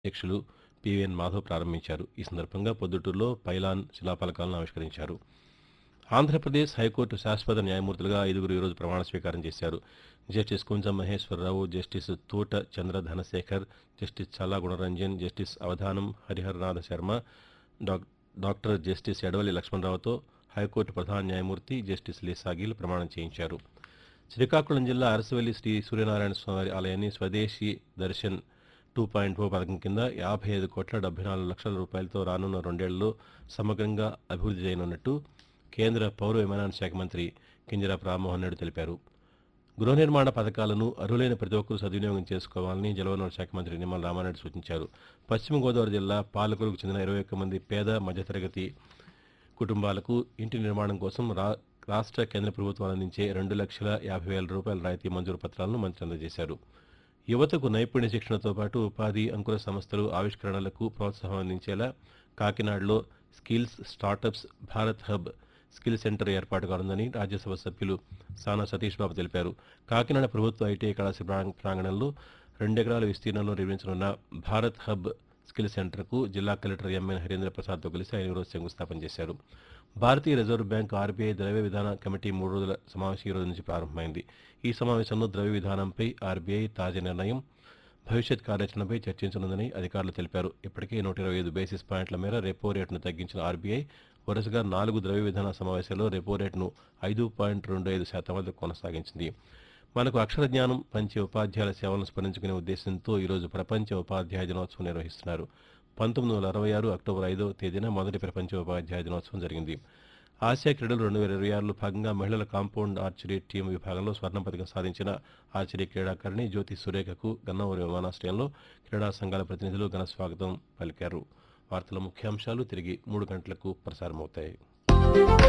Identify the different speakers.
Speaker 1: అధ్యక్షులు పివిఎన్ మాధవ్ ప్రారంభించారు ఈ సందర్భంగా పొద్దుటూరులో పైలాన్ శిలాఫలకాలను ఆవిష్కరించారు ఆంధ్రప్రదేశ్ హైకోర్టు శాశ్వత న్యాయమూర్తులుగా ఐదుగురు ఈరోజు ప్రమాణ స్వీకారం చేశారు justice కుంజం Maheswara Rao justice Thota Chandra Dhanasekhar justice Challa Gunaranjan justice Avadhanam Hariharanatha Sarma డాక్- డాక్టర్ జస్టిస్ ఎడవల్లి లక్ష్మణరావుతో హైకోర్టు ప్రధాన న్యాయమూర్తి జస్టిస్ లీసాగిల్ ప్రమాణం చేయించారు శ్రీకాకుళం జిల్లా అరసవల్లి శ్రీ సూర్యనారాయణ స్వామి ఆలయాన్ని స్వదేశీ దర్శన్ టూ పాయింట్ ఓ పథకం కింద యాభై ఐదు కోట్ల డెబ్బై నాలుగు లక్షల రూపాయలతో రానున్న రెండేళ్లలో సమగ్రంగా అభివృద్ధి చేయనున్నట్టు కేంద్ర పౌర విమానయాన శాఖ మంత్రి కింజరాపు రామ్మోహన్ నాయుడు తెలిపారు గృహ నిర్మాణ పథకాలను అర్హులైన ప్రతి ఒక్కరూ సద్వినియోగం చేసుకోవాలని జలవనరుల శాఖ మంత్రి నిమ్మల రామారెడ్డి సూచించారు పశ్చిమ గోదావరి జిల్లా పాలకులకు చెందిన ఇరవై ఒక్క మంది పేద మధ్యతరగతి కుటుంబాలకు ఇంటి నిర్మాణం కోసం రా రాష్ట్ర కేంద్ర ప్రభుత్వాలు అందించే రెండు లక్షల యాభై వేల రూపాయల రాయితీ మంజూరు పత్రాలను మంత్రి అందజేశారు యువతకు నైపుణ్య శిక్షణతో పాటు ఉపాధి అంకుర సంస్థలు ఆవిష్కరణలకు ప్రోత్సాహం అందించేలా కాకినాడలో skills startups Bharat hub skill centre ఏర్పాటు కానుందని రాజ్యసభ సభ్యులు సానా సతీష్ బాబు తెలిపారు కాకినాడ ప్రభుత్వ ఐటీఐ కళాశాల ప్రాంగ- ప్రాంగణంలో రెండెకరాల విస్తీర్ణంలో నిర్మించనున్న భారత్ హబ్ స్కిల్ సెంటర్కు జిల్లా కలెక్టర్ ఎంఎన్ హరీంద్ర ప్రసాద్తో కలిసి ఆయన ఈరోజు శంకుస్థాపన చేశారు భారతీయ రిజర్వ్ బ్యాంక్ ఆర్బీఐ ద్రవ్య విధాన కమిటీ మూడు రోజుల సమావేశం ఈ రోజు నుంచి ప్రారంభమైంది ఈ సమావేశంలో ద్రవ్య విధానంపై ఆర్బీఐ తాజా నిర్ణయం భవిష్యత్ కార్యాచరణపై చర్చించనుందని అధికారులు తెలిపారు ఇప్పటికే నూట ఇరవై ఐదు బేసిస్ పాయింట్ల మేర రెపో రేటును తగ్గించిన ఆర్బీఐ వరుసగా నాలుగు ద్రవ్య విధాన సమావేశాల్లో రెపో రేటును ఐదు పాయింట్ రెండు ఐదు శాతం వద్ద కొనసాగించింది మనకు అక్షర జ్ఞానం పంచే ఉపాధ్యాయుల సేవలను స్మరించుకునే ఉద్దేశంతో ఈరోజు ప్రపంచ ఉపాధ్యాయ దినోత్సవం నిర్వహిస్తున్నారు పంతొమ్మిది వందల అరవై ఆరు అక్టోబర్ ఐదవ తేదీన మొదటి ప్రపంచ ఉపాధ్యాయ దినోత్సవం జరిగింది ఆసియా క్రీడలు రెండు వేల ఇరవై ఆరులో భాగంగా మహిళల కాంపౌండ్ ఆర్చరీ టీం విభాగంలో స్వర్ణ పథకం సాధించిన ఆర్చరీ క్రీడాకారిణి జ్యోతి సురేఖకు గన్నవరం విమానాశ్రయంలో క్రీడా సంఘాల ప్రతినిధులు ఘన స్వాగతం పలికారు వార్తల ముఖ్యాంశాలు తిరిగి మూడు గంటలకు ప్రసారమవుతాయి